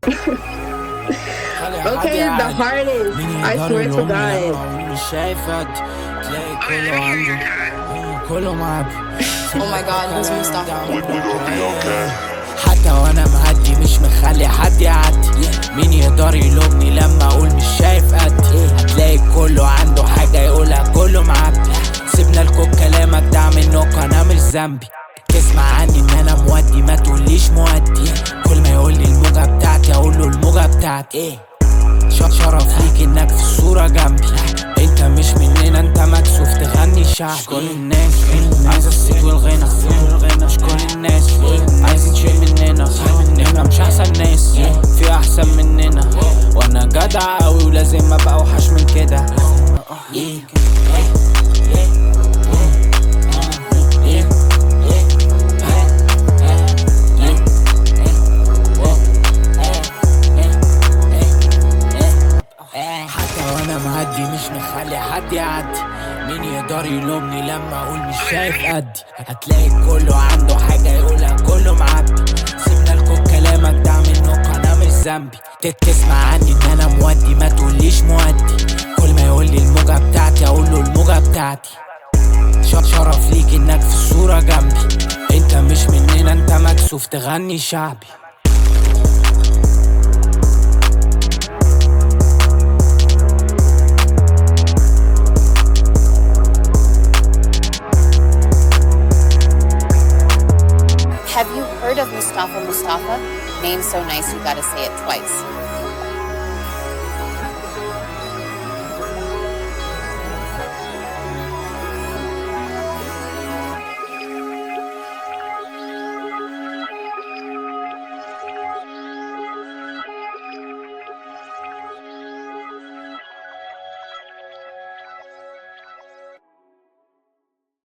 Okay, the hardest. I swear to God. مش شايفك تلاقي كله عنده كله معاك Oh my God, who's Mustafa? حتى وانا معدي مش مخلي حد يعدي مين يقدر يلومني لما اقول مش شايف قدي هتلاقي كله عنده حاجة يقولها كله معدي سيبنا الكوك كلامك ده منك انا مش ذنبي تسمع عني ان انا مودي ما تقوليش مودي كل ما يقول لي الموجة بتاعتي اقول له الموجة بتاعتي ش- شرف ليك انك في الصورة جنبي انت مش مننا انت مكسوف تغني شعبي مش كل الناس عايز الصيت والغنى مش كل الناس عايزين شيء مننا احنا مش احسن ناس في احسن مننا وانا جدع قوي ولازم ابقى اوحش من كده حتى وانا معدي مش مخلي حد يعدي مين يقدر يلومني لما اقول مش شايف قدي هتلاقي كله عنده حاجة يقولها كله معبي سيبنا الكوك كلامك ده منك انا مش ذنبي ت- تسمع عني ان انا مودي ما تقوليش مودي كل ما يقول لي الموجة بتاعتي اقول له الموجة بتاعتي ش- شرف ليك انك في الصورة جنبي انت مش مننا انت مكسوف تغني شعبي Have you heard of Mustafa Mustafa? Name so nice you gotta say it twice.